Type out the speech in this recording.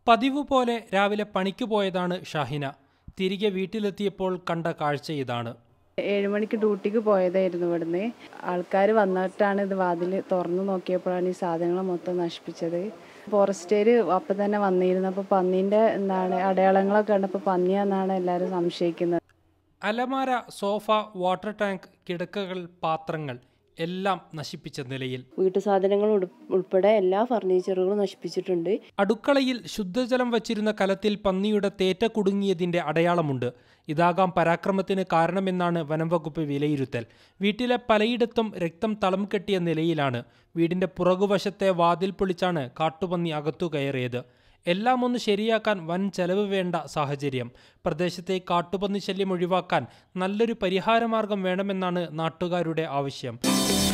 പതിവ് പോലെ രാവിലെ പണിക്ക് പോയതാണ് ഷാഹിന തിരികെ വീട്ടിലെത്തിയപ്പോൾ കണ്ട കാഴ്ച ഇതാണ് ഏഴ് മണിക്ക് ഡ്യൂട്ടിക്ക് പോയതായിരുന്നു ഇവിടുന്ന് ആൾക്കാർ വന്നിട്ടാണ് ഇത് വാതിൽ തുറന്നു നോക്കിയപ്പോഴാണ് ഈ സാധനങ്ങൾ മൊത്തം നശിപ്പിച്ചത് ഫോറസ്റ്റുകാർ അപ്പം തന്നെ വന്നിരുന്നു അപ്പോൾ പന്നീൻ്റെ എന്താണ് അടയാളങ്ങളൊക്കെ കണ്ടപ്പോൾ പന്നിയാന്നാണ് എല്ലാവരും സംശയിക്കുന്നത് അലമാര സോഫ വാട്ടർ ടാങ്ക് കിടക്കകൾ പാത്രങ്ങൾ എല്ലാം നശിപ്പിച്ച നിലയിൽ വീട്ടു സാധനങ്ങൾ ഉൾപ്പെ- ഉൾപ്പെടെ എല്ലാ ഫർണിച്ചറുകളും നശിപ്പിച്ചിട്ടുണ്ട് അടുക്കളയിൽ ശുദ്ധജലം വച്ചിരുന്ന കലത്തിൽ പന്നിയുടെ തേറ്റ കുടുങ്ങിയതിന്റെ അടയാളമുണ്ട് ഇതാകാം പരാക്രമത്തിന് കാരണമെന്നാണ് വനംവകുപ്പ് വിലയിരുത്തൽ വീട്ടിലെ പലയിടത്തും രക്തം തളം കെട്ടിയ നിലയിലാണ് വീടിന്റെ പുറകുവശത്തെ വാതിൽ പൊളിച്ചാണ് കാട്ടുപന്നി അകത്തു കയറിയത് എല്ലാം ഒന്ന് ശരിയാക്കാൻ വൻ ചെലവ് വേണ്ട സാഹചര്യം പ്രദേശത്തെ കാട്ടുപന്നി ശല്യം ഒഴിവാക്കാൻ നല്ലൊരു പരിഹാരമാർഗം വേണമെന്നാണ് നാട്ടുകാരുടെ ആവശ്യം